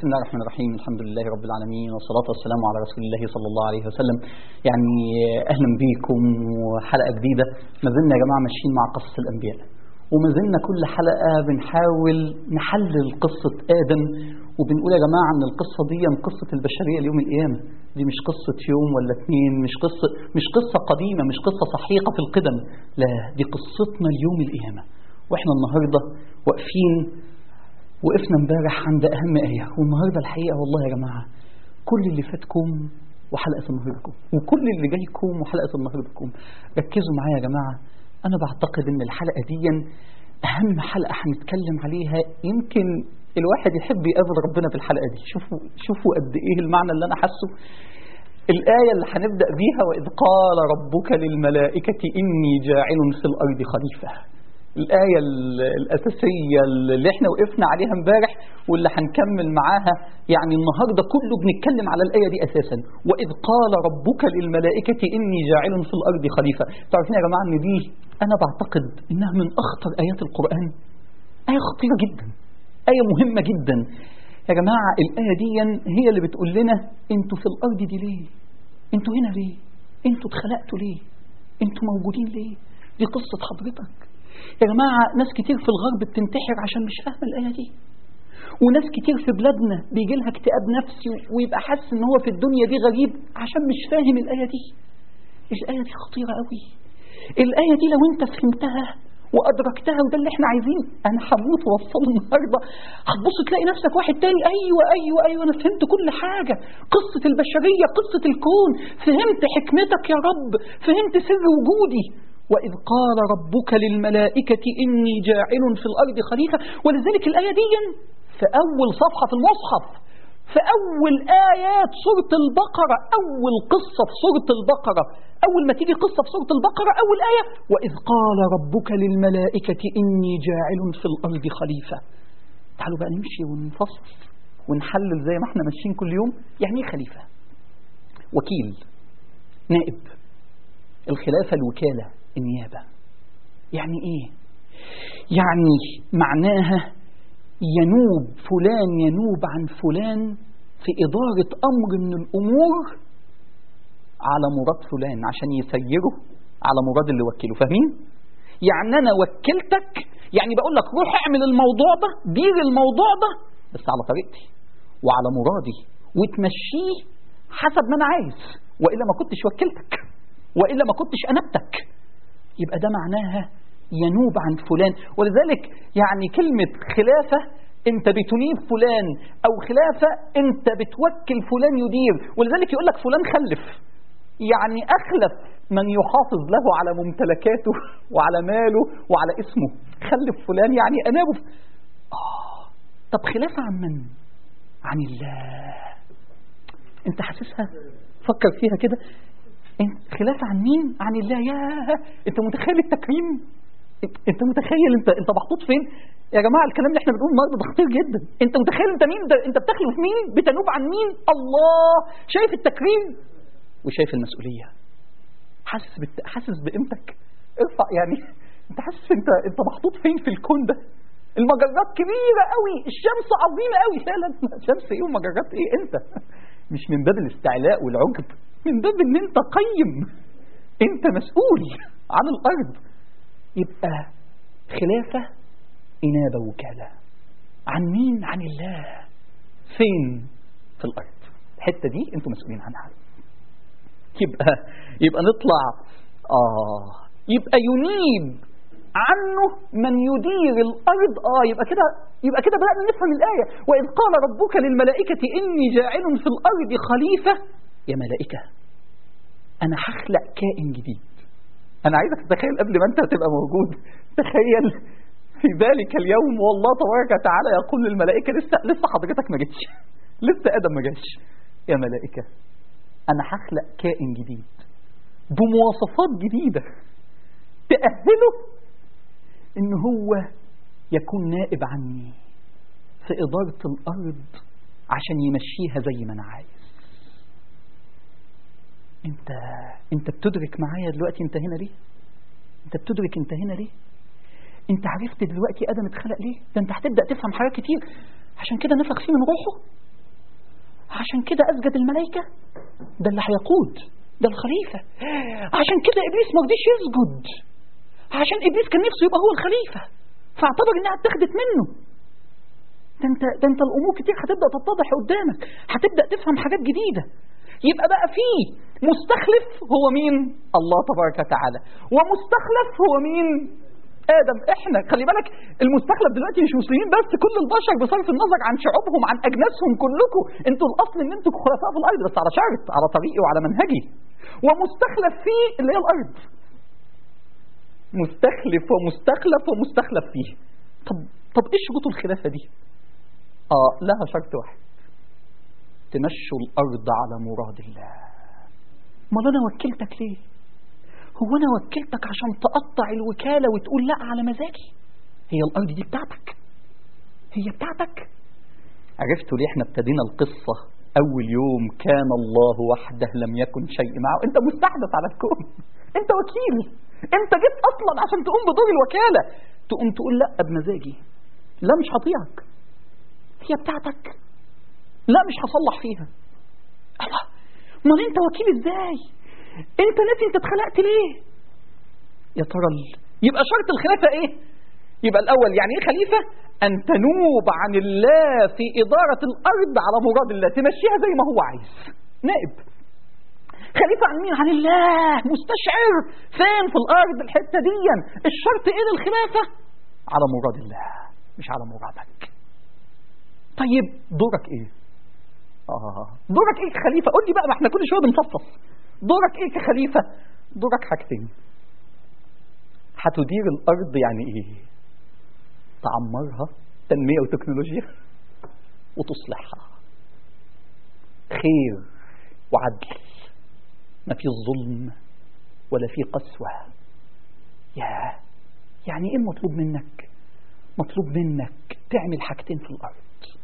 بسم الله الرحمن الرحيم الحمد لله رب العالمين والصلاة والسلام على رسول الله صلى الله عليه وسلم يعني أهلا بكم وحلقة جديدة ما زلنا يا جماعة ماشيين مع قصة الأنبياء وما زلنا كل حلقة بنحاول نحلل قصة آدم وبنقول يا جماعة أن القصة دي قصة البشرية ليوم القيامة دي مش قصة يوم ولا اتنين مش قصة مش قصة قديمة مش قصة صحيحة في القدم لا دي قصتنا ليوم القيامة واحنا النهاردة واقفين وقفنا امبارح عند أهم آية والنهاردة الحقيقة والله يا جماعة كل اللي فاتكم وحلقة النهاردكم وكل اللي جايكم وحلقة النهاردكم ركزوا معايا يا جماعة أنا بعتقد إن الحلقة دي أهم حلقة هنتكلم عليها يمكن الواحد يحب يقابل ربنا في الحلقة دي شوفوا شوفوا قد إيه المعنى اللي أنا حاسه الآية اللي هنبدأ بيها وإذ قال ربك للملائكة إني جاعل في الأرض خليفة الآية الأساسية اللي احنا وقفنا عليها امبارح واللي هنكمل معاها يعني النهاردة كله بنتكلم على الآية دي أساسا وإذ قال ربك للملائكة إني جاعل في الأرض خليفة تعرفين يا جماعة أن دي أنا بعتقد إنها من أخطر آيات القرآن آية خطيرة جدا آية مهمة جدا يا جماعة الآية دي هي اللي بتقول لنا انتوا في الأرض دي ليه انتوا هنا ليه انتوا اتخلقتوا ليه انتوا موجودين ليه دي قصة حضرتك يا جماعة ناس كتير في الغرب بتنتحر عشان مش فاهمة الآية دي وناس كتير في بلادنا بيجي لها اكتئاب نفسي ويبقى حاسس ان هو في الدنيا دي غريب عشان مش فاهم الآية دي الآية دي خطيرة قوي الآية دي لو انت فهمتها وأدركتها وده اللي احنا عايزين أنا هموت ووصل النهاردة هتبص تلاقي نفسك واحد تاني أيوة أيوة أيوة أنا فهمت كل حاجة قصة البشرية قصة الكون فهمت حكمتك يا رب فهمت سر وجودي وإذ قال ربك للملائكة إني جاعل في الأرض خليفة ولذلك الآية دي في أول صفحة في المصحف في أول آيات سورة البقرة أول قصة في سورة البقرة أول ما تيجي قصة في سورة البقرة أول آية وإذ قال ربك للملائكة إني جاعل في الأرض خليفة تعالوا بقى نمشي ونفصل ونحلل زي ما احنا ماشيين كل يوم يعني ايه خليفة وكيل نائب الخلافة الوكالة النيابة يعني ايه يعني معناها ينوب فلان ينوب عن فلان في إدارة أمر من الأمور على مراد فلان عشان يسيره على مراد اللي وكله فاهمين يعني أنا وكلتك يعني بقول لك روح اعمل الموضوع ده دير الموضوع ده بس على طريقتي وعلى مرادي وتمشيه حسب ما أنا عايز وإلا ما كنتش وكلتك وإلا ما كنتش أنبتك يبقى ده معناها ينوب عن فلان ولذلك يعني كلمة خلافة انت بتنيب فلان او خلافة انت بتوكل فلان يدير ولذلك يقول لك فلان خلف يعني اخلف من يحافظ له على ممتلكاته وعلى ماله وعلى اسمه خلف فلان يعني انابه آه طب خلافة عن من عن الله انت حاسسها فكر فيها كده خلافة عن مين عن الله يا انت متخيل التكريم انت متخيل انت انت محطوط فين يا جماعه الكلام اللي احنا بنقوله النهارده ده خطير جدا انت متخيل انت مين ده انت بتخلف مين بتنوب عن مين الله شايف التكريم وشايف المسؤوليه حاسس بت... حاسس بقيمتك ارفع يعني انت حاسس انت انت محطوط فين في الكون ده المجرات كبيره قوي الشمس عظيمه قوي لا لا شمس ايه ومجرات ايه انت مش من باب الاستعلاء والعجب من باب ان انت قيم انت مسؤول عن الارض يبقى خلافة إنابة وكالة عن مين عن الله فين في الأرض الحتة دي انتم مسؤولين عنها يبقى يبقى نطلع آه يبقى ينيب عنه من يدير الأرض آه يبقى كده يبقى كده بدأنا نفهم الآية وإذ قال ربك للملائكة إني جاعل في الأرض خليفة يا ملائكة أنا هخلق كائن جديد أنا عايزك تتخيل قبل ما أنت تبقى موجود تخيل في ذلك اليوم والله تبارك وتعالى يقول للملائكة لسه لسه حضرتك ما جتش لسه آدم ما جاش يا ملائكة أنا هخلق كائن جديد بمواصفات جديدة تأهله إن هو يكون نائب عني في إدارة الأرض عشان يمشيها زي ما أنا عايز انت انت بتدرك معايا دلوقتي انت هنا ليه انت بتدرك انت هنا ليه انت عرفت دلوقتي ادم اتخلق ليه ده انت هتبدا تفهم حاجات كتير عشان كده نفخ فيه من روحه عشان كده أسجد الملائكة ده اللي هيقود ده الخليفة عشان كده إبليس ما رضيش يسجد عشان إبليس كان نفسه يبقى هو الخليفة فاعتبر إنها اتخذت منه ده انت ده انت الامور كتير هتبدا تتضح قدامك هتبدا تفهم حاجات جديده يبقى بقى في مستخلف هو مين الله تبارك وتعالى ومستخلف هو مين ادم احنا خلي بالك المستخلف دلوقتي مش مسلمين بس كل البشر بصرف النظر عن شعوبهم عن اجناسهم كلكم انتوا الاصل ان انتوا خلفاء في الارض بس على شرط على طريقي وعلى منهجي ومستخلف فيه اللي هي الارض مستخلف ومستخلف ومستخلف فيه طب طب ايه شروط الخلافه دي اه لها شرط واحد تمشوا الارض على مراد الله امال انا وكلتك ليه هو انا وكلتك عشان تقطع الوكاله وتقول لا على مزاجي هي الارض دي بتاعتك هي بتاعتك عرفتوا ليه احنا ابتدينا القصه اول يوم كان الله وحده لم يكن شيء معه انت مستحدث على الكون انت وكيل انت جيت اصلا عشان تقوم بدور الوكاله تقوم تقول لا بمزاجي لا مش هطيعك هي بتاعتك لا مش هصلح فيها الله امال انت وكيل ازاي انت ناسي انت اتخلقت ليه يا ترى ال- يبقى شرط الخلافه ايه يبقى الاول يعني ايه خليفه ان تنوب عن الله في اداره الارض على مراد الله تمشيها زي ما هو عايز نائب خليفة عن مين؟ عن الله مستشعر فين في الأرض الحتة دي الشرط إيه للخلافة؟ على مراد الله مش على مرادك طيب دورك إيه؟ آه دورك إيه كخليفة؟ قول لي بقى ما إحنا كل شوية بنفصص دورك إيه كخليفة؟ دورك حاجتين هتدير الأرض يعني إيه؟ تعمرها تنمية وتكنولوجيا وتصلحها خير وعدل ما في ظلم ولا في قسوة يا يعني ايه المطلوب منك مطلوب منك تعمل حاجتين في الأرض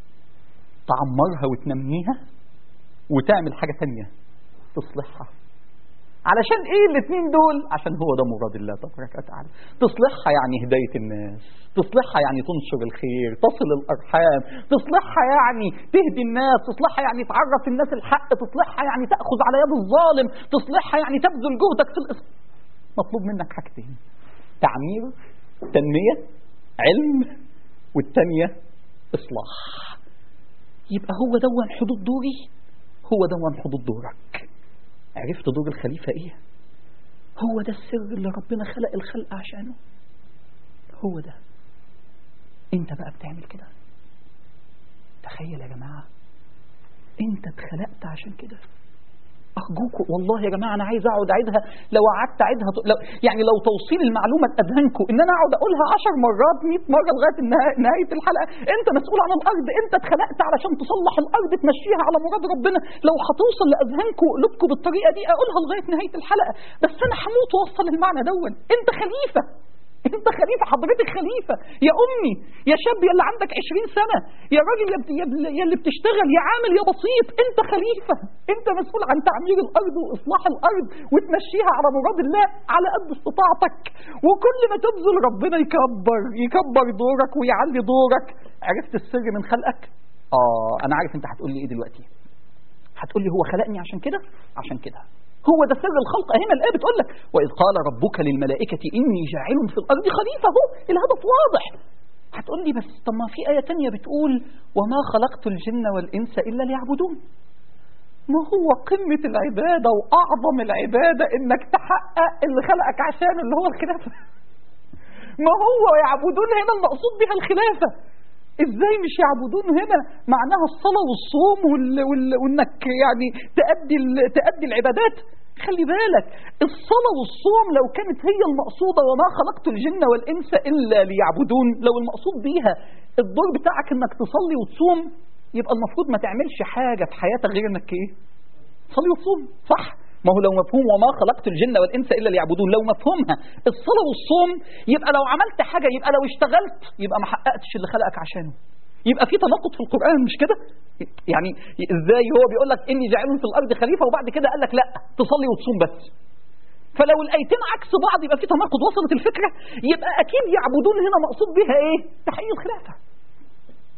تعمرها وتنميها وتعمل حاجة تانية تصلحها علشان ايه الاثنين دول عشان هو ده مراد الله تبارك وتعالى تصلحها يعني هداية الناس تصلحها يعني تنشر الخير تصل الأرحام تصلحها يعني تهدي الناس تصلحها يعني تعرف الناس الحق تصلحها يعني تأخذ على يد الظالم تصلحها يعني تبذل جهدك في الإصلاح مطلوب منك حاجتين تعمير تنمية علم والتانية إصلاح يبقى هو دون حدود دوري هو دون حدود دورك عرفت دور الخليفة ايه هو ده السر اللي ربنا خلق الخلق عشانه هو ده انت بقى بتعمل كده تخيل يا جماعة انت اتخلقت عشان كده أرجوكم والله يا جماعة أنا عايز أقعد أعيدها لو قعدت أعيدها لو يعني لو توصيل المعلومة لأذهانكم إن أنا أقعد أقولها عشر مرات 100 مرة لغاية النها- نهاية الحلقة أنت مسؤول عن الأرض أنت اتخلقت علشان تصلح الأرض تمشيها على مراد ربنا لو هتوصل لأذهانكم وقلوبكم بالطريقة دي أقولها لغاية نهاية الحلقة بس أنا هموت وأوصل المعنى دون أنت خليفة انت خليفة حضرتك خليفة يا امي يا شاب يا اللي عندك عشرين سنة يا راجل يا, بت- يا, بل- يا اللي بتشتغل يا عامل يا بسيط انت خليفة انت مسؤول عن تعمير الارض واصلاح الارض وتمشيها على مراد الله على قد استطاعتك وكل ما تبذل ربنا يكبر يكبر دورك ويعلي دورك عرفت السر من خلقك اه انا عارف انت هتقول لي ايه دلوقتي هتقول لي هو خلقني عشان كده عشان كده هو ده سر الخلق هنا الآية بتقول لك وإذ قال ربك للملائكة إني جاعل في الأرض خليفة هو الهدف واضح هتقول لي بس طب ما في آية تانية بتقول وما خلقت الجن والإنس إلا ليعبدون ما هو قمة العبادة وأعظم العبادة إنك تحقق اللي خلقك عشانه اللي هو الخلافة ما هو يعبدون هنا المقصود بها الخلافة ازاي مش يعبدون هنا معناها الصلاة والصوم وال... وال... وانك يعني تأدي ال... تأدي العبادات خلي بالك الصلاة والصوم لو كانت هي المقصودة وما خلقت الجن والإنس إلا ليعبدون لو المقصود بيها الدور بتاعك انك تصلي وتصوم يبقى المفروض ما تعملش حاجة في حياتك غير انك ايه صلي وصوم صح ما هو لو مفهوم وما خلقت الجن والانس الا ليعبدون لو مفهومها الصلاه والصوم يبقى لو عملت حاجه يبقى لو اشتغلت يبقى ما حققتش اللي خلقك عشانه يبقى في تناقض في القران مش كده يعني ازاي هو بيقول لك اني جاعل في الارض خليفه وبعد كده قال لك لا تصلي وتصوم بس فلو الايتين عكس بعض يبقى في تناقض وصلت الفكره يبقى اكيد يعبدون هنا مقصود بها ايه تحقيق الخلافه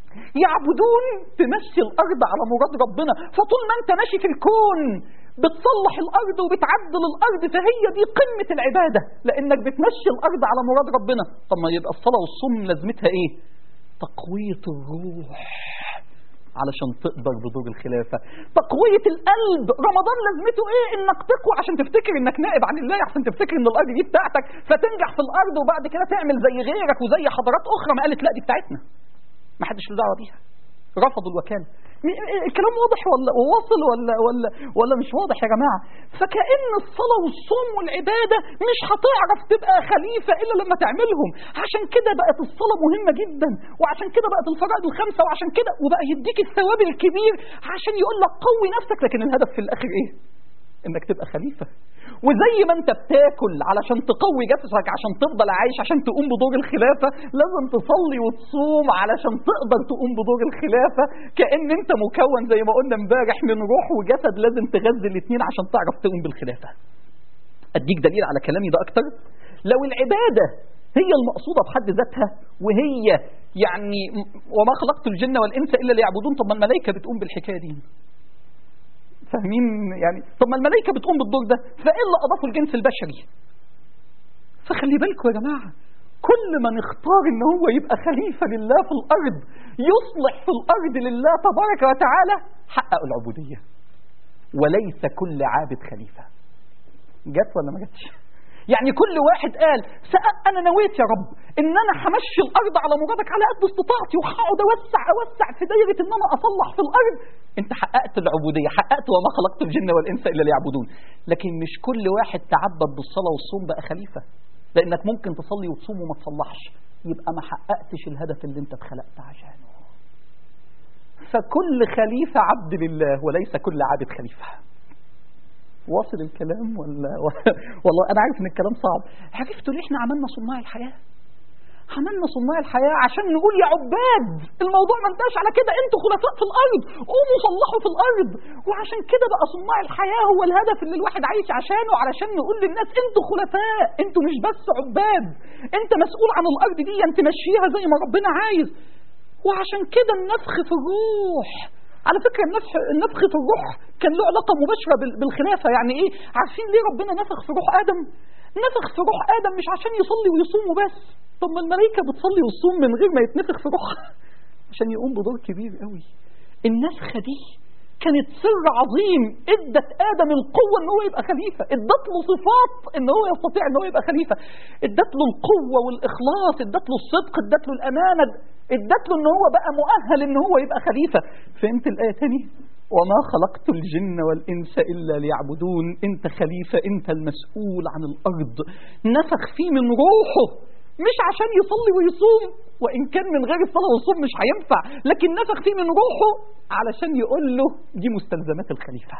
يعبدون تمشي الارض على مراد ربنا فطول ما انت ماشي في الكون بتصلح الارض وبتعدل الارض فهي دي قمه العباده لانك بتمشي الارض على مراد ربنا طب ما يبقى الصلاه والصوم لازمتها ايه تقويه الروح علشان تقدر بدور الخلافه تقويه القلب رمضان لازمته ايه انك تقوى عشان تفتكر انك نائب عن الله عشان تفتكر ان الارض دي بتاعتك فتنجح في الارض وبعد كده تعمل زي غيرك وزي حضارات اخرى ما قالت لا دي بتاعتنا ما حدش له دعوه بيها رفضوا الوكاله الكلام واضح ولا واصل ولا ولا ولا مش واضح يا جماعه فكأن الصلاه والصوم والعباده مش هتعرف تبقى خليفه الا لما تعملهم عشان كده بقت الصلاه مهمه جدا وعشان كده بقت الفرائض الخمسه وعشان كده وبقى يديك الثواب الكبير عشان يقول لك قوي نفسك لكن الهدف في الاخر ايه انك تبقى خليفه وزي ما انت بتاكل علشان تقوي جسدك عشان تفضل عايش عشان تقوم بدور الخلافه لازم تصلي وتصوم علشان تقدر تقوم بدور الخلافه كان انت مكون زي ما قلنا امبارح من روح وجسد لازم تغذي الاثنين عشان تعرف تقوم بالخلافه اديك دليل على كلامي ده اكتر لو العباده هي المقصودة بحد ذاتها وهي يعني وما خلقت الجن والإنس إلا ليعبدون طب ما الملائكة بتقوم بالحكاية دي فاهمين يعني طب ما الملائكة بتقوم بالدور ده فإيه اللي أضافه الجنس البشري فخلي بالكم يا جماعة كل من اختار ان هو يبقى خليفة لله في الأرض يصلح في الأرض لله تبارك وتعالى حقق العبودية وليس كل عابد خليفة جت ولا ما جتش يعني كل واحد قال انا نويت يا رب ان انا همشي الارض على مرادك على قد استطاعتي وهقعد اوسع اوسع في دايره ان انا اصلح في الارض انت حققت العبوديه حققت وما خلقت الجن والانس الا ليعبدون لكن مش كل واحد تعبد بالصلاه والصوم بقى خليفه لانك ممكن تصلي وتصوم وما تصلحش يبقى ما حققتش الهدف اللي انت اتخلقت عشانه فكل خليفه عبد لله وليس كل عابد خليفه واصل الكلام ولا والله انا عارف ان الكلام صعب عرفتوا ليه احنا عملنا صناع الحياه عملنا صناع الحياة عشان نقول يا عباد الموضوع ما انتهاش على كده انتوا خلفاء في الارض قوموا صلحوا في الارض وعشان كده بقى صناع الحياة هو الهدف اللي الواحد عايش عشانه علشان نقول للناس انتوا خلفاء انتوا مش بس عباد انت مسؤول عن الارض دي انت مشيها زي ما ربنا عايز وعشان كده النفخ في الروح على فكرة النفخ النفخ في الروح كان له علاقة مباشرة بالخلافة يعني ايه عارفين ليه ربنا نفخ في روح آدم نفخ في روح آدم مش عشان يصلي ويصوم وبس طب ما الملائكة بتصلي وتصوم من غير ما يتنفخ في روحها عشان يقوم بدور كبير قوي النفخة دي كانت سر عظيم ادت ادم القوه ان هو يبقى خليفه ادت له صفات ان هو يستطيع ان هو يبقى خليفه ادت له القوه والاخلاص ادت له الصدق ادت له الامانه ادت له ان هو بقى مؤهل ان هو يبقى خليفه فهمت الايه تاني وما خلقت الجن والانس الا ليعبدون انت خليفه انت المسؤول عن الارض نفخ فيه من روحه مش عشان يصلي ويصوم وإن كان من غير الصلاة والصوم مش هينفع لكن نفخ فيه من روحه علشان يقول له دي مستلزمات الخليفة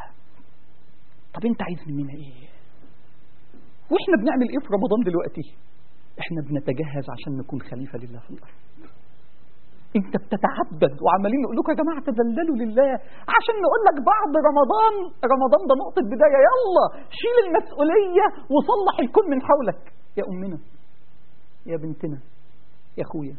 طب انت عايز مننا ايه واحنا بنعمل ايه في رمضان دلوقتي احنا بنتجهز عشان نكون خليفة لله في الأرض انت بتتعبد وعمالين نقول لكم يا جماعه تذللوا لله عشان نقول لك بعد رمضان رمضان ده نقطه بدايه يلا شيل المسؤوليه وصلح الكون من حولك يا امنا يا بنتنا يا اخويا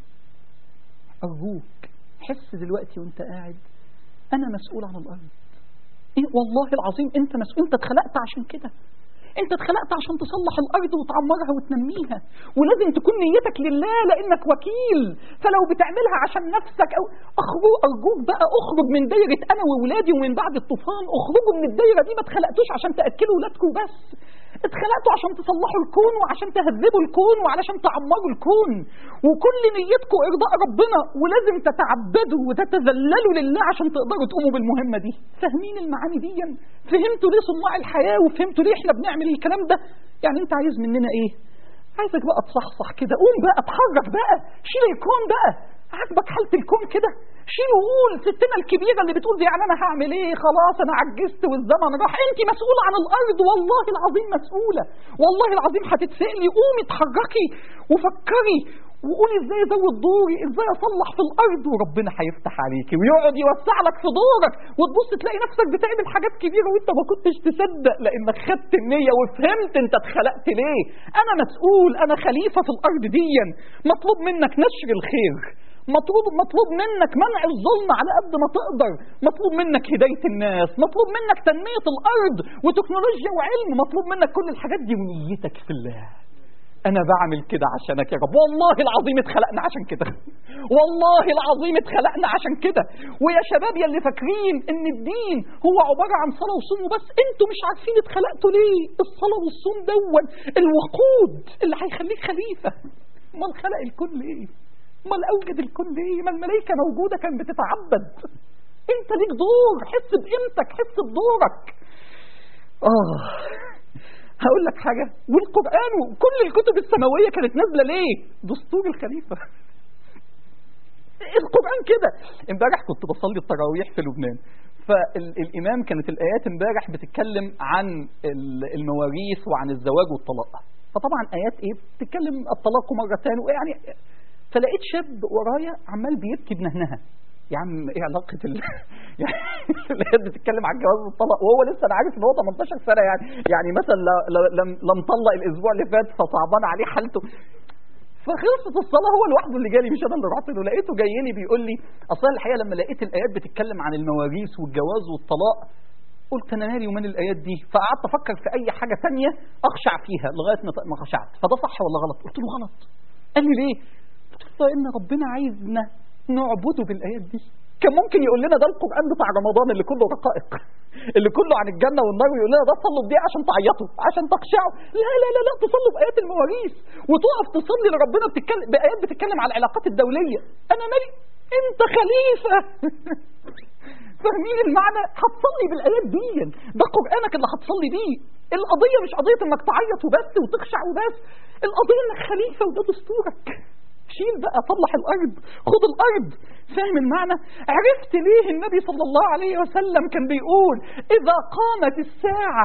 ارجوك حس دلوقتي وانت قاعد انا مسؤول عن الارض إيه والله العظيم انت مسؤول انت اتخلقت عشان كده انت اتخلقت عشان تصلح الارض وتعمرها وتنميها ولازم تكون نيتك لله لانك وكيل فلو بتعملها عشان نفسك او اخرج ارجوك بقى اخرج من دايره انا وولادي ومن بعد الطوفان اخرجوا من الدايره دي ما اتخلقتوش عشان تاكلوا ولادكم بس اتخلقتوا عشان تصلحوا الكون وعشان تهذبوا الكون وعلشان تعمروا الكون وكل نيتكم ارضاء ربنا ولازم تتعبدوا وتتذللوا لله عشان تقدروا تقوموا بالمهمه دي فاهمين المعاني دي فهمتوا ليه صناع الحياه وفهمتوا ليه احنا بنعمل الكلام ده يعني انت عايز مننا ايه عايزك بقى تصحصح كده قوم بقى اتحرك بقى شيل الكون بقى عاجبك حالة الكون كده شيل وقول ستنا الكبيرة اللي بتقول دي يعني أنا هعمل إيه خلاص أنا عجزت والزمن راح أنت مسؤولة عن الأرض والله العظيم مسؤولة والله العظيم هتتسألي قومي اتحركي وفكري وقولي ازاي ازود دوري ازاي اصلح في الارض وربنا هيفتح عليكي ويقعد يوسع لك في دورك وتبص تلاقي نفسك بتعمل حاجات كبيره وانت ما كنتش تصدق لانك خدت النيه وفهمت انت اتخلقت ليه انا مسؤول انا خليفه في الارض ديا مطلوب منك نشر الخير مطلوب مطلوب منك منع الظلم على قد ما تقدر مطلوب منك هداية الناس مطلوب منك تنمية الأرض وتكنولوجيا وعلم مطلوب منك كل الحاجات دي ونيتك في الله انا بعمل كده عشانك يا رب والله العظيم اتخلقنا عشان كده والله العظيم اتخلقنا عشان كده ويا شباب يا اللي فاكرين ان الدين هو عباره عن صلاه وصوم وبس انتوا مش عارفين اتخلقتوا ليه الصلاه والصوم دون الوقود اللي هيخليك خليفه امال خلق الكل ايه امال اوجد الكل ايه ما الملائكه موجوده كانت بتتعبد انت ليك دور حس بقيمتك حس بدورك اه هقول لك حاجة والقرآن وكل الكتب السماوية كانت نازلة ليه دستور الخليفة القرآن كده امبارح كنت بصلي التراويح في لبنان فالإمام كانت الآيات امبارح بتتكلم عن المواريث وعن الزواج والطلاق فطبعا آيات إيه بتتكلم الطلاق مرتان ويعني فلقيت شاب ورايا عمال بيبكي بنهنها يا عم ايه علاقة ال... يعني الآيات بتتكلم عن الجواز والطلاق وهو لسه انا عارف ان هو 18 سنة يعني يعني مثلا لم لم طلق الاسبوع اللي فات فصعبان عليه حالته فخلصت الصلاة هو لوحده اللي جالي مش انا اللي رحت له لقيته جاي لي بيقول لي اصلا الحقيقة لما لقيت الآيات بتتكلم عن المواريث والجواز والطلاق قلت انا مالي ومال الايات دي فقعدت افكر في اي حاجه ثانيه اخشع فيها لغايه ما خشعت فده صح ولا غلط قلت له غلط قال لي ليه قلت له ان ربنا عايزنا نعبده بالايات دي كان ممكن يقول لنا ده القران بتاع رمضان اللي كله رقائق اللي كله عن الجنه والنار ويقول لنا ده صلوا بدي عشان تعيطوا عشان تخشعوا لا لا لا لا تصلوا بايات المواريث وتقف تصلي لربنا بتتكلم بايات بتتكلم على العلاقات الدوليه انا مالي انت خليفه فاهمين المعنى هتصلي بالايات دي ده قرانك اللي هتصلي بيه القضيه مش قضيه انك تعيط وبس وتخشع وبس القضيه انك خليفه وده دستورك شيل بقى طلع الارض خد الارض فاهم المعنى عرفت ليه النبي صلى الله عليه وسلم كان بيقول اذا قامت الساعه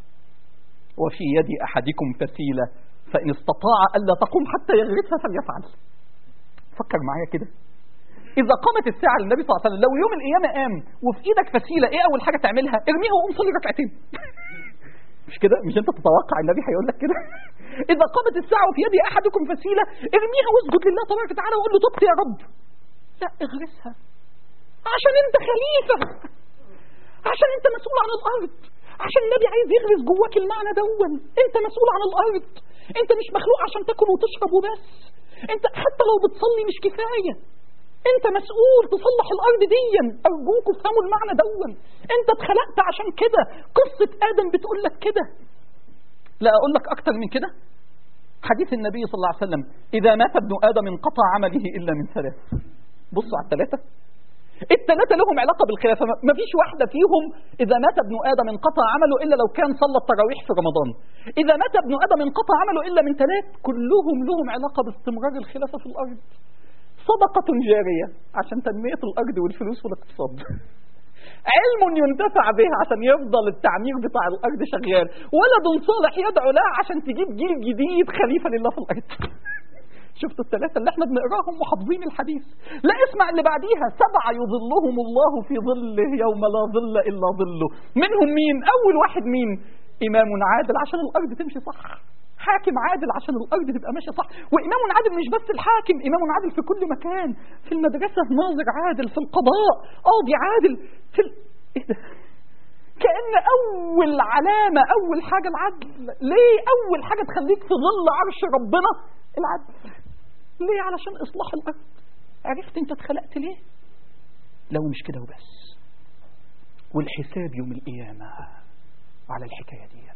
وفي يد احدكم فسيله فان استطاع الا تقوم حتى يغرسها فليفعل فكر معايا كده إذا قامت الساعة للنبي صلى الله عليه وسلم لو يوم القيامة قام وفي إيدك فسيلة إيه أول حاجة تعملها؟ ارميها وقوم صلي ركعتين. مش كده؟ مش أنت تتوقع النبي هيقول لك كده؟ إذا قامت الساعة وفي يد أحدكم فسيلة ارميها واسجد لله تبارك وتعالى وقول له تبت يا رب. لا اغرسها. عشان أنت خليفة. عشان أنت مسؤول عن الأرض. عشان النبي عايز يغرس جواك المعنى دون. أنت مسؤول عن الأرض. أنت مش مخلوق عشان تاكل وتشرب وبس. أنت حتى لو بتصلي مش كفاية. انت مسؤول تصلح الارض ديا ارجوكوا افهموا المعنى دون انت اتخلقت عشان كده قصة ادم بتقول لك كده لا اقول لك اكتر من كده حديث النبي صلى الله عليه وسلم اذا مات ابن ادم انقطع عمله الا من ثلاث بصوا على الثلاثة الثلاثة لهم علاقة بالخلافة ما فيش واحدة فيهم إذا مات ابن آدم انقطع عمله إلا لو كان صلى التراويح في رمضان إذا مات ابن آدم انقطع عمله إلا من ثلاث كلهم لهم علاقة باستمرار الخلافة في الأرض صدقة جارية عشان تنمية الأرض والفلوس والاقتصاد علم ينتفع به عشان يفضل التعمير بتاع الأرض شغال ولد صالح يدعو له عشان تجيب جيل جديد خليفة لله في الأرض شفتوا الثلاثة اللي احنا بنقراهم وحافظين الحديث لا اسمع اللي بعديها سبعة يظلهم الله في ظله يوم لا ظل إلا ظله منهم مين أول واحد مين إمام عادل عشان الأرض تمشي صح حاكم عادل عشان الارض تبقى ماشيه صح وامام عادل مش بس الحاكم امام عادل في كل مكان في المدرسه ناظر عادل في القضاء قاضي عادل في ال... ايه ده كأن أول علامة أول حاجة العدل ليه أول حاجة تخليك في ظل عرش ربنا العدل ليه علشان إصلاح الأرض عرفت أنت اتخلقت ليه لو مش كده وبس والحساب يوم القيامة على الحكاية دي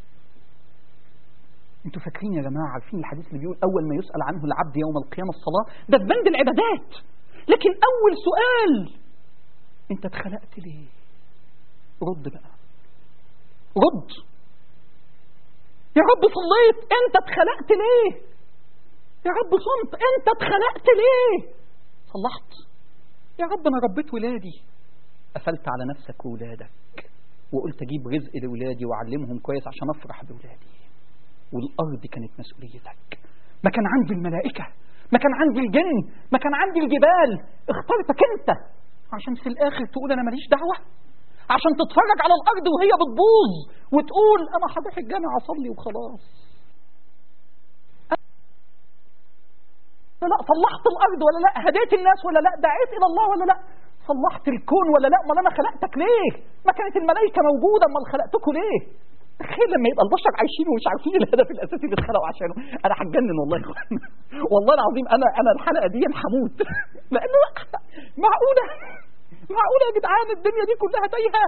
انتوا فاكرين يا جماعه عارفين الحديث اللي بيقول اول ما يسال عنه العبد يوم القيامه الصلاه ده في بند العبادات لكن اول سؤال انت اتخلقت ليه رد بقى رد يا رب صليت انت اتخلقت ليه يا رب صمت انت اتخلقت ليه صلحت يا رب انا ربيت ولادي قفلت على نفسك وولادك وقلت اجيب رزق لولادي واعلمهم كويس عشان افرح بولادي والأرض كانت مسؤوليتك ما كان عندي الملائكة ما كان عندي الجن ما كان عندي الجبال اخترتك انت عشان في الآخر تقول أنا ماليش دعوة عشان تتفرج على الأرض وهي بتبوظ وتقول أنا هروح الجامع أصلي وخلاص لا صلحت الارض ولا لا هديت الناس ولا لا دعيت الى الله ولا لا صلحت الكون ولا لا امال انا خلقتك ليه ما كانت الملائكه موجوده امال خلقتكم ليه تخيل لما يبقى البشر عايشين ومش عارفين الهدف الاساسي اللي اتخلقوا عشانه انا هتجنن والله يا اخوان والله العظيم انا انا الحلقه دي هموت لانه معقوله معقوله يا جدعان الدنيا دي كلها تايهه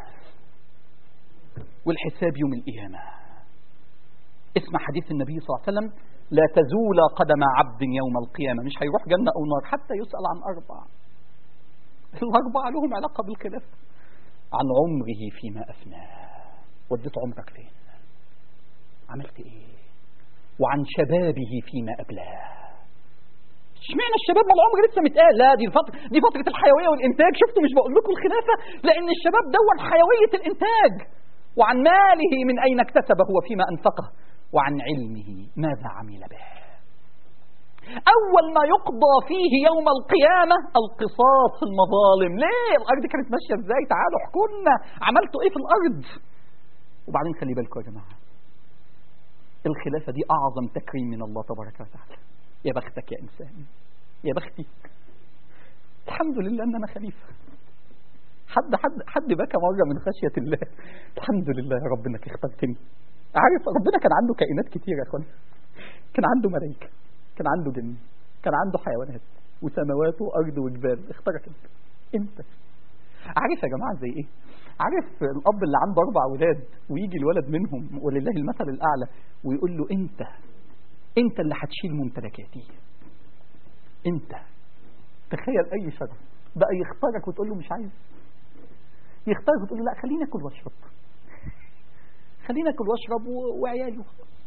والحساب يوم القيامه اسمع حديث النبي صلى الله عليه وسلم لا تزول قدم عبد يوم القيامة مش هيروح جنة أو نار حتى يسأل عن أربع الأربعة لهم علاقة بالخلاف عن عمره فيما أفناه وديت عمرك فين عملت إيه وعن شبابه فيما أبلاه اشمعنى الشباب ما العمر لسه متقال لا دي فترة دي فترة الحيوية والإنتاج شفتوا مش بقول لكم الخلافة لأن الشباب دون حيوية الإنتاج وعن ماله من أين اكتسبه وفيما أنفقه وعن علمه ماذا عمل به أول ما يقضى فيه يوم القيامة القصاص في المظالم ليه الأرض كانت ماشية إزاي تعالوا احكوا لنا عملتوا إيه في الأرض وبعدين خلي بالكم يا جماعة الخلافة دي أعظم تكريم من الله تبارك وتعالى يا بختك يا إنسان يا بختي الحمد لله أن أنا خليفة حد حد حد بكى مرة من خشية الله الحمد لله يا رب إنك اخترتني عارف ربنا كان عنده كائنات كتير يا اخوان كان عنده ملائكه كان عنده جن كان عنده حيوانات وسماوات وارض وجبال اختارك انت انت عارف يا جماعه زي ايه عارف الاب اللي عنده اربع اولاد ويجي الولد منهم ولله المثل الاعلى ويقول له انت انت اللي هتشيل ممتلكاتي انت تخيل اي شرف بقى يختارك وتقول له مش عايز يختارك وتقول له لا خليني اكل واشرب خليني اكل واشرب وعيالي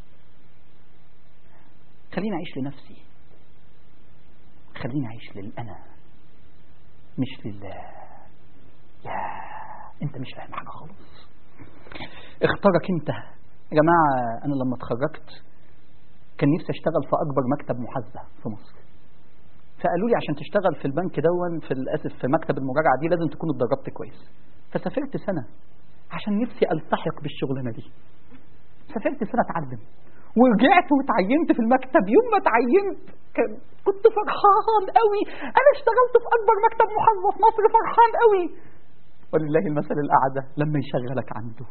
خليني اعيش لنفسي خليني اعيش للانا مش لله يا انت مش فاهم حاجه خالص اختارك انت يا جماعه انا لما اتخرجت كان نفسي اشتغل في اكبر مكتب محاسبه في مصر فقالوا لي عشان تشتغل في البنك دون في الاسف في مكتب المراجعه دي لازم تكون اتدربت كويس فسافرت سنه عشان نفسي التحق بالشغلانه دي سافرت سنه اتعلم ورجعت واتعينت في المكتب يوم ما اتعينت كنت فرحان قوي انا اشتغلت في اكبر مكتب محاسبه في مصر فرحان قوي ولله المثل الاعلى لما يشغلك عنده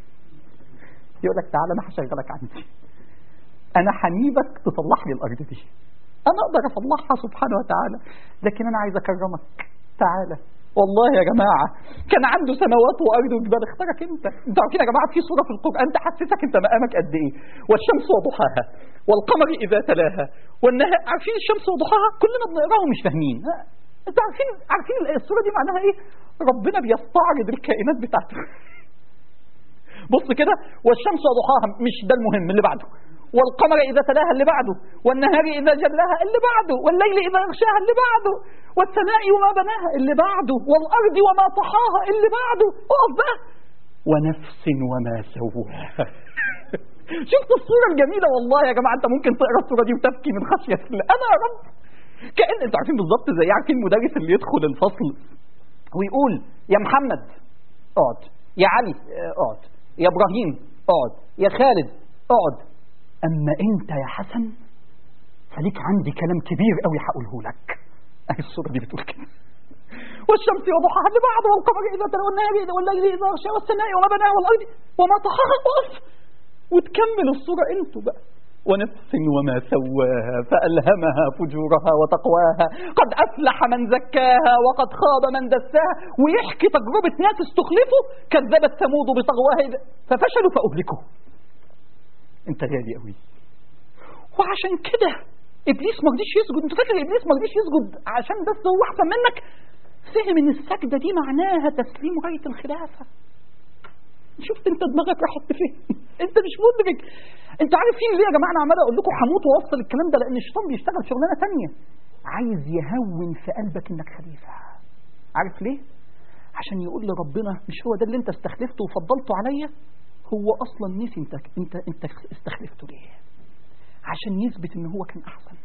يقول لك تعالى انا هشغلك عندي انا حنيبك تصلح لي الارض دي انا اقدر اصلحها سبحانه وتعالى لكن انا عايز اكرمك تعالى والله يا جماعة كان عنده سماوات وأرض وجبال اختارك أنت أنتوا عارفين يا جماعة في سورة في القرآن تحسسك أنت مقامك قد إيه والشمس وضحاها والقمر إذا تلاها والنهار عارفين الشمس وضحاها كلنا بنقراها ومش فاهمين أنتوا عارفين عارفين السورة دي معناها إيه ربنا بيستعرض الكائنات بتاعته بص كده والشمس وضحاها مش ده المهم اللي بعده والقمر إذا تلاها اللي بعده والنهار إذا جلاها اللي بعده والليل إذا يغشاها اللي بعده والسماء وما بناها اللي بعده والأرض وما طحاها اللي بعده اقف بقى ونفس وما سواها شفت الصورة الجميلة والله يا جماعة أنت ممكن تقرأ الصورة دي وتبكي من خشية الله أنا يا رب كأن أنتوا عارفين بالظبط زي عارفين المدرس اللي يدخل الفصل ويقول يا محمد اقعد يا علي اقعد يا إبراهيم اقعد يا خالد اقعد أما أنت يا حسن فليك عندي كلام كبير قوي هقوله لك أهي الصورة دي بتقول كده والشمس وضحاها اللي بعد والقمر إذا تلى والنهار إذا والليل إذا غشى والسماء وما بناها والأرض وما طحاها اقف وتكمل الصورة أنتوا بقى ونفس وما سواها فألهمها فجورها وتقواها قد أفلح من زكاها وقد خاب من دساها ويحكي تجربة ناس استخلفوا كذبت ثمود بطغواها ففشلوا فأهلكوا انت غالي قوي وعشان كده ابليس ما رضيش يسجد انت فاكر ابليس ما رضيش يسجد عشان بس هو احسن منك فهم ان السجده دي معناها تسليم رايه الخلافه شفت انت دماغك راحت فين انت مش مدرك انت عارفين ليه يا جماعه انا عمال اقول لكم هموت واوصل الكلام ده لان الشيطان بيشتغل شغلانه تانية عايز يهون في قلبك انك خليفه عارف ليه عشان يقول لربنا مش هو ده اللي انت استخلفته وفضلته عليا هو اصلا نسي انت انت انت استخلفته ليه عشان يثبت ان هو كان احسن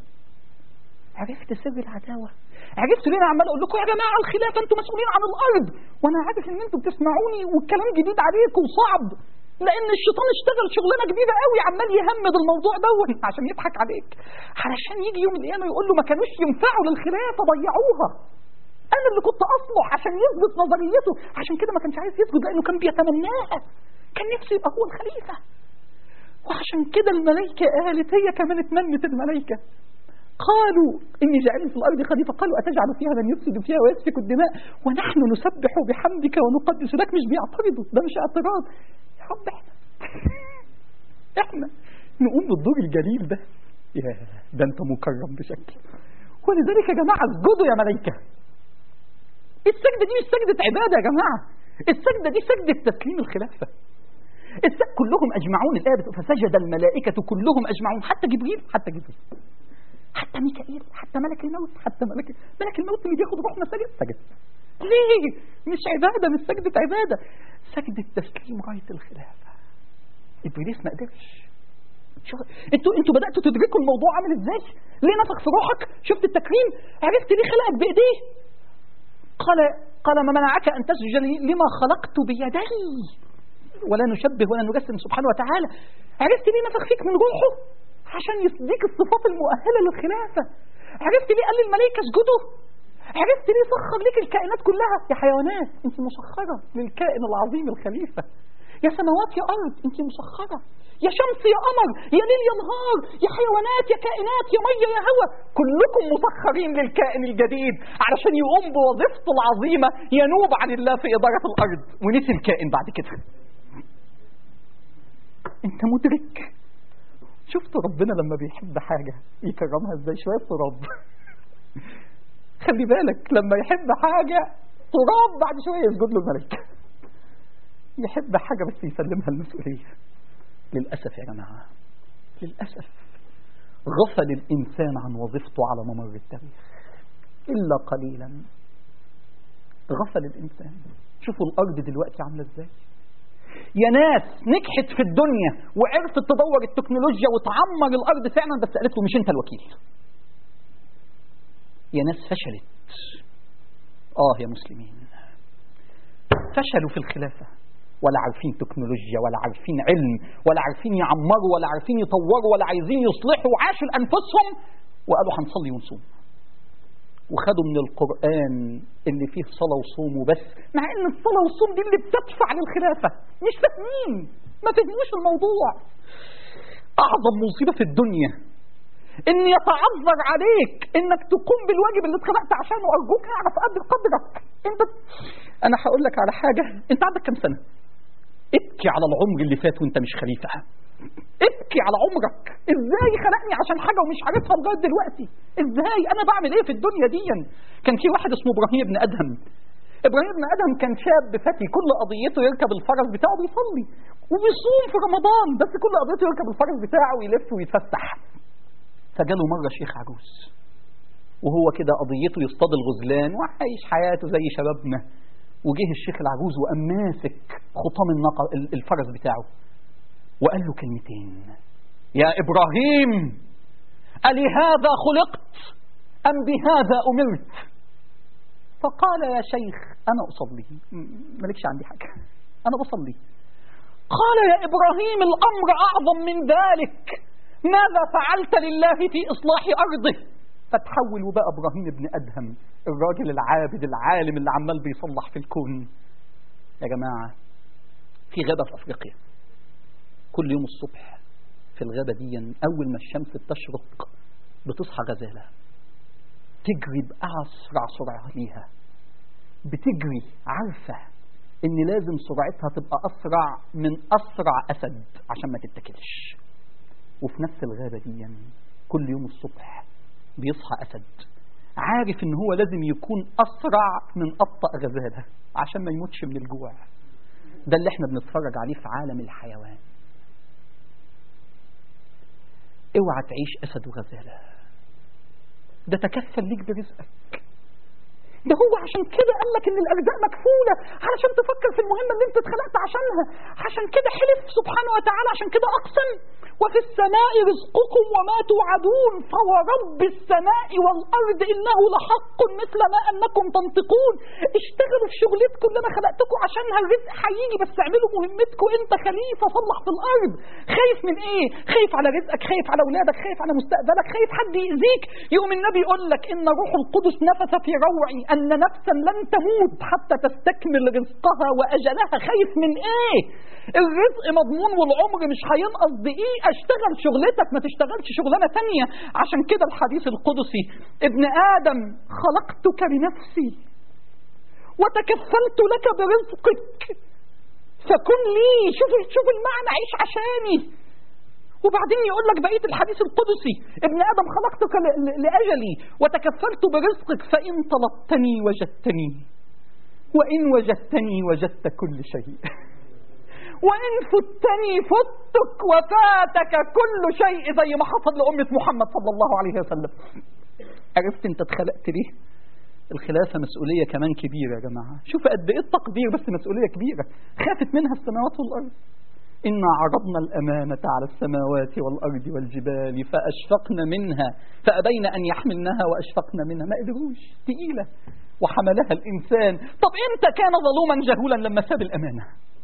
عرفت سر العداوة عرفت ليه انا عمال اقول لكم يا جماعة الخلافة انتوا مسؤولين عن الارض وانا عارف ان انتوا بتسمعوني والكلام جديد عليكم وصعب لان الشيطان اشتغل شغلانه كبيره قوي عمال يهمد الموضوع دون عشان يضحك عليك علشان يجي يوم القيامه يقول له ما كانوش ينفعوا للخلافه ضيعوها انا اللي كنت اصلح عشان يثبت نظريته عشان كده ما كانش عايز يسجد لانه كان بيتمناها كان نفسه يبقى هو الخليفه وعشان كده الملائكه قالت هي كمان اتمنت الملائكه قالوا إني جاعل في الأرض خليفة قالوا أتجعل فيها من يفسد فيها ويسفك الدماء ونحن نسبح بحمدك ونقدس لك مش بيعترضوا ده مش اعتراض يا رب احنا احنا نقوم بالدور الجليل ده يا ده انت مكرم بشكل ولذلك يا جماعة اسجدوا يا ملائكة السجدة دي مش سجدة عبادة يا جماعة السجدة دي سجدة تسليم الخلافة السجد كلهم أجمعون الآية بتقول فسجد الملائكة كلهم أجمعون حتى جبريل حتى جبريل حتى ميكائيل حتى ملك الموت حتى ملك ملك الموت اللي بياخد روحنا سجد سجد ليه مش عبادة مش سجدة عبادة سجدة تسليم راية الخلافة إبليس ما قدرش شو انتوا انتوا بداتوا تدركوا الموضوع عامل ازاي ليه نفخ في روحك شفت التكريم عرفت ليه خلقك بايديه قال قال ما منعك ان تسجد لما خلقت بيدي ولا نشبه ولا نجسم سبحانه وتعالى عرفت ليه نفخ فيك من روحه عشان يديك الصفات المؤهله للخلافه عرفت ليه قال للملائكه اسجدوا عرفت ليه سخر لك الكائنات كلها يا حيوانات انت مسخره للكائن العظيم الخليفه يا سماوات يا ارض انت مسخره يا شمس يا قمر يا ليل يا نهار يا حيوانات يا كائنات يا ميه يا هواء كلكم مسخرين للكائن الجديد علشان يقوم بوظيفته العظيمه ينوب عن الله في اداره الارض ونسي الكائن بعد كده انت مدرك شفت ربنا لما بيحب حاجه يكرمها ازاي شويه تراب خلي بالك لما يحب حاجه تراب بعد شويه يسجد له الملائكه يحب حاجه بس يسلمها المسؤوليه للأسف يا جماعة للأسف غفل الإنسان عن وظيفته على ممر التاريخ إلا قليلا غفل الإنسان شوفوا الأرض دلوقتي عاملة إزاي يا ناس نجحت في الدنيا وعرفت تدور التكنولوجيا وتعمر الأرض فعلا بس قالت له مش أنت الوكيل يا ناس فشلت آه يا مسلمين فشلوا في الخلافة ولا عارفين تكنولوجيا ولا عارفين علم ولا عارفين يعمروا ولا عارفين يطوروا ولا عايزين يصلحوا وعاشوا لأنفسهم وقالوا هنصلي ونصوم وخدوا من القرآن اللي فيه صلاة وصوم وبس مع ان الصلاة والصوم دي اللي بتدفع للخلافة مش فاهمين ما فهموش الموضوع أعظم مصيبة في الدنيا ان يتعذر عليك انك تقوم بالواجب اللي اتخلقت عشانه ارجوك اعرف قدر قدرك انت انا هقول لك على حاجه انت عندك كام سنه ابكي على العمر اللي فات وانت مش خليفه ابكي على عمرك ازاي خلقني عشان حاجه ومش عارفها لغايه دلوقتي ازاي انا بعمل ايه في الدنيا دي كان في واحد اسمه ابراهيم بن ادهم ابراهيم بن ادهم كان شاب فتي كل قضيته يركب الفرس بتاعه بيصلي وبيصوم في رمضان بس كل قضيته يركب الفرس بتاعه ويلف ويتفسح فجاله مره شيخ عجوز وهو كده قضيته يصطاد الغزلان وعايش حياته زي شبابنا وجه الشيخ العجوز وقام ماسك خطام النقر الفرس بتاعه وقال له كلمتين يا إبراهيم ألهذا خلقت أم بهذا أمرت فقال يا شيخ أنا أصلي مالكش عندي حاجة أنا بصلي قال يا إبراهيم الأمر أعظم من ذلك ماذا فعلت لله في إصلاح أرضه فتحول وبقى ابراهيم ابن ادهم الراجل العابد العالم اللي عمال بيصلح في الكون يا جماعه في غابه في افريقيا كل يوم الصبح في الغابه دي اول ما الشمس بتشرق بتصحى غزاله تجري باسرع سرعه ليها بتجري عارفه ان لازم سرعتها تبقى اسرع من اسرع اسد عشان ما تتكلش وفي نفس الغابه دي كل يوم الصبح بيصحى أسد عارف إن هو لازم يكون أسرع من أبطأ غزالة عشان ما يموتش من الجوع ده اللي احنا بنتفرج عليه في عالم الحيوان اوعى تعيش أسد وغزالة ده تكفل ليك برزقك ده هو عشان كده قال لك ان الارزاق مكفوله علشان تفكر في المهمه اللي انت اتخلقت عشانها عشان كده حلف سبحانه وتعالى عشان كده اقسم وفي السماء رزقكم وما توعدون فورب السماء والأرض إنه لحق مثل ما أنكم تنطقون اشتغلوا في شغلتكم اللي أنا خلقتكم عشانها الرزق هيجي بس اعملوا مهمتكم أنت خليفة صلح في الأرض خايف من إيه؟ خايف على رزقك خايف على أولادك خايف على مستقبلك خايف حد يأذيك يوم النبي يقول لك إن روح القدس نفس في روعي أن نفسا لن تموت حتى تستكمل رزقها وأجلها خايف من إيه؟ الرزق مضمون والعمر مش هينقص دقيقة اشتغل شغلتك ما تشتغلش شغلانة تانية عشان كده الحديث القدسي ابن آدم خلقتك لنفسي وتكفلت لك برزقك فكن لي شوف شوف المعنى عيش عشاني وبعدين يقول لك بقيه الحديث القدسي ابن ادم خلقتك لاجلي وتكفلت برزقك فان طلبتني وجدتني وان وجدتني وجدت كل شيء وإن فتني فتك وفاتك كل شيء زي ما حصل لأمة محمد صلى الله عليه وسلم عرفت انت اتخلقت ليه الخلافة مسؤولية كمان كبيرة يا جماعة شوف قد ايه التقدير بس مسؤولية كبيرة خافت منها السماوات والأرض إنا عرضنا الأمانة على السماوات والأرض والجبال فأشفقن منها فأبين أن يحملنها وأشفقن منها ما قدروش تقيلة وحملها الإنسان طب إمتى كان ظلوما جهولا لما ساب الأمانة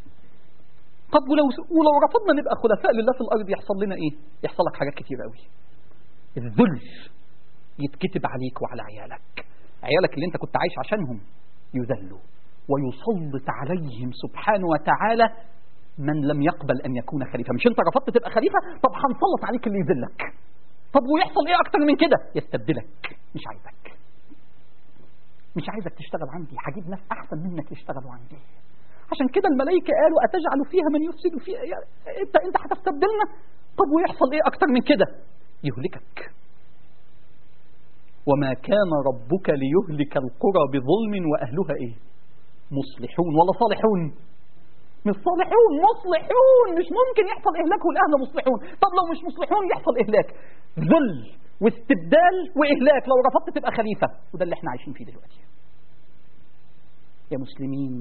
طب ولو ولو رفضنا نبقى خلفاء لله في الارض يحصل لنا ايه؟ يحصل لك حاجات كتير قوي. الذل يتكتب عليك وعلى عيالك. عيالك اللي انت كنت عايش عشانهم يذلوا ويسلط عليهم سبحانه وتعالى من لم يقبل ان يكون خليفه، مش انت رفضت تبقى خليفه؟ طب هنسلط عليك اللي يذلك. طب ويحصل ايه اكتر من كده؟ يستبدلك مش عايزك. مش عايزك تشتغل عندي، هجيب ناس احسن منك يشتغلوا عندي. عشان كده الملائكة قالوا أتجعل فيها من يفسد فيها يعني أنت أنت هتستبدلنا طب ويحصل إيه أكتر من كده يهلكك وما كان ربك ليهلك القرى بظلم وأهلها إيه مصلحون ولا صالحون مش صالحون مصلحون مش ممكن يحصل إهلاك والأهل مصلحون طب لو مش مصلحون يحصل إهلاك ذل واستبدال وإهلاك لو رفضت تبقى خليفة وده اللي احنا عايشين فيه دلوقتي يا مسلمين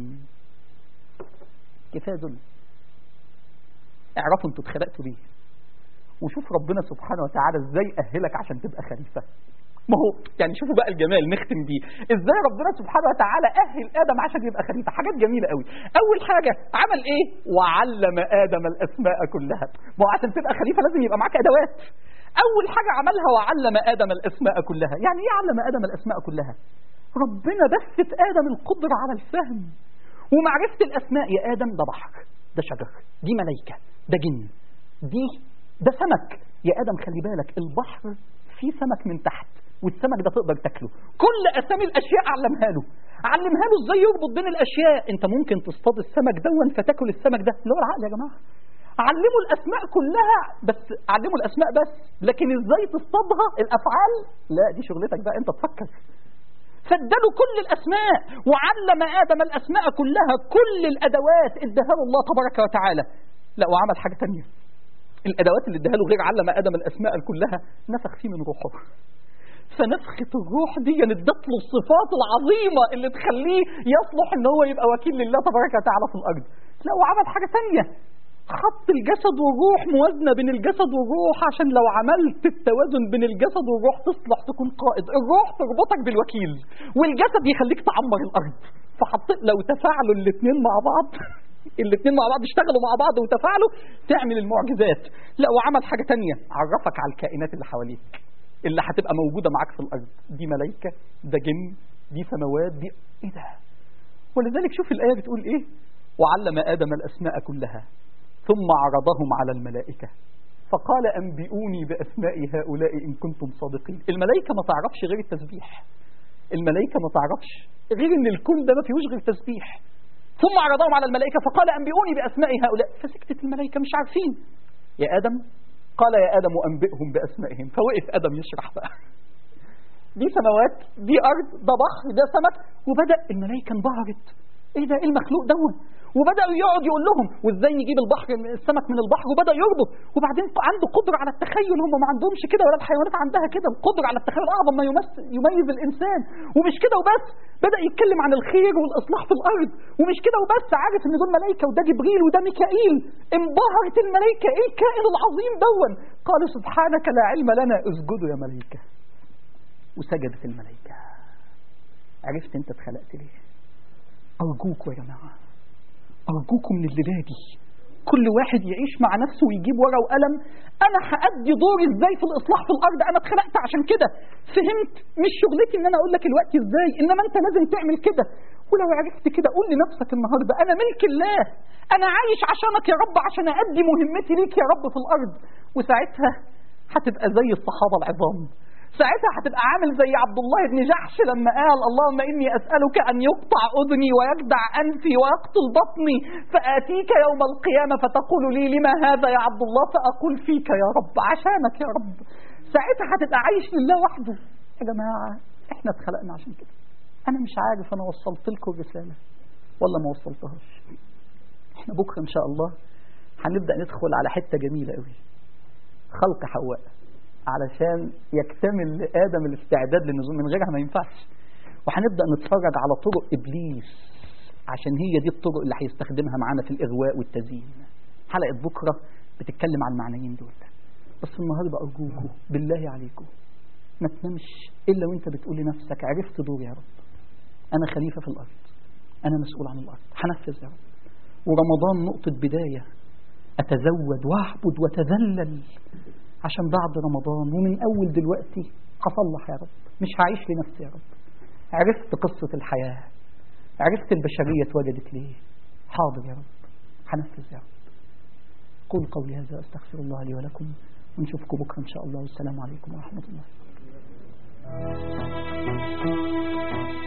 كفايه دول اعرفوا انتوا اتخلقتوا ليه وشوف ربنا سبحانه وتعالى ازاي اهلك عشان تبقى خليفه ما هو يعني شوفوا بقى الجمال نختم بيه ازاي ربنا سبحانه وتعالى اهل ادم عشان يبقى خليفه حاجات جميله قوي اول حاجه عمل ايه وعلم ادم الاسماء كلها ما هو عشان تبقى خليفه لازم يبقى معاك ادوات اول حاجه عملها وعلم ادم الاسماء كلها يعني ايه علم ادم الاسماء كلها ربنا بثت ادم القدره على الفهم ومعرفة الأسماء يا آدم ده بحر ده شجر دي ملايكة ده جن دي ده سمك يا آدم خلي بالك البحر فيه سمك من تحت والسمك ده تقدر تاكله كل أسامي الأشياء علمها له علمها له ازاي يربط بين الأشياء انت ممكن تصطاد السمك دون فتاكل السمك ده اللي هو العقل يا جماعة علموا الأسماء كلها بس علموا الأسماء بس لكن ازاي تصطادها الأفعال لا دي شغلتك بقى انت تفكر فاداله كل الاسماء وعلم ادم الاسماء كلها كل الادوات اداها له الله تبارك وتعالى لا وعمل حاجه ثانيه الادوات اللي اداها له غير علم ادم الاسماء كلها نفخ فيه من روحه فنفخة الروح دي ادت له الصفات العظيمة اللي تخليه يصلح ان هو يبقى وكيل لله تبارك وتعالى في الارض لا وعمل حاجة ثانية خط الجسد والروح موازنة بين الجسد والروح عشان لو عملت التوازن بين الجسد والروح تصلح تكون قائد الروح تربطك بالوكيل والجسد يخليك تعمر الأرض فحطيت لو تفاعلوا الاثنين مع بعض الاثنين مع بعض اشتغلوا مع بعض وتفاعلوا تعمل المعجزات لا وعمل حاجة تانية عرفك على الكائنات اللي حواليك اللي هتبقى موجودة معاك في الأرض دي ملايكة ده جن دي سماوات دي ايه ده ولذلك شوف الآية بتقول ايه وعلم آدم الأسماء كلها ثم عرضهم على الملائكة فقال أنبئوني بأسماء هؤلاء إن كنتم صادقين الملائكة ما تعرفش غير التسبيح الملائكة ما تعرفش غير إن الكون ده ما فيهوش غير تسبيح ثم عرضهم على الملائكة فقال أنبئوني بأسماء هؤلاء فسكتت الملائكة مش عارفين يا آدم قال يا آدم أنبئهم بأسمائهم فوقف آدم يشرح بقى دي سماوات دي أرض ده بحر ده سمك وبدأ الملائكة انبهرت ايه ده ايه المخلوق دون وبداوا يقعد يقول لهم وازاي نجيب البحر السمك من البحر وبدا يربط وبعدين عنده قدره على التخيل هم ما عندهمش كده ولا الحيوانات عندها كده القدره على التخيل اعظم ما يمثل يميز الانسان ومش كده وبس بدا يتكلم عن الخير والاصلاح في الارض ومش كده وبس عارف ان دول ملائكه وده جبريل وده ميكائيل انبهرت الملائكه ايه الكائن العظيم دون قالوا سبحانك لا علم لنا اسجدوا يا ملائكه وسجدت الملائكه عرفت انت اتخلقت ليه ارجوكوا يا جماعه أرجوكم من الليلة دي كل واحد يعيش مع نفسه ويجيب ورقة وقلم أنا هأدي دوري إزاي في الإصلاح في الأرض أنا اتخلقت عشان كده فهمت مش شغلتي إن أنا أقول لك الوقت إزاي إنما أنت لازم تعمل كده ولو عرفت كده قول لنفسك النهاردة أنا ملك الله أنا عايش عشانك يا رب عشان أدي مهمتي ليك يا رب في الأرض وساعتها هتبقى زي الصحابة العظام ساعتها هتبقى عامل زي عبد الله بن جحش لما قال اللهم إني أسألك أن يقطع أذني ويجدع أنفي ويقتل بطني فآتيك يوم القيامة فتقول لي لما هذا يا عبد الله فأقول فيك يا رب عشانك يا رب ساعتها هتبقى عايش لله وحده يا جماعة احنا اتخلقنا عشان كده أنا مش عارف أنا وصلت لكم الرسالة ولا ما وصلتهاش احنا بكرة إن شاء الله هنبدأ ندخل على حتة جميلة قوي خلق حواء علشان يكتمل لآدم الاستعداد للنزول من غيرها ما ينفعش وهنبدأ نتفرج على طرق إبليس عشان هي دي الطرق اللي هيستخدمها معانا في الإغواء والتزيين حلقة بكرة بتتكلم عن المعنيين دول بس النهاردة أرجوكم بالله عليكم ما تنامش إلا وانت بتقول لنفسك عرفت دوري يا رب أنا خليفة في الأرض أنا مسؤول عن الأرض هنفذ يا رب ورمضان نقطة بداية أتزود وأعبد وأتذلل عشان بعد رمضان ومن أول دلوقتي هصلح يا رب مش هعيش لنفسي يا رب عرفت قصة الحياة عرفت البشرية اتوجدت ليه حاضر يا رب هنفذ يا رب قول قولي هذا أستغفر الله لي ولكم ونشوفكم بكرة إن شاء الله والسلام عليكم ورحمة الله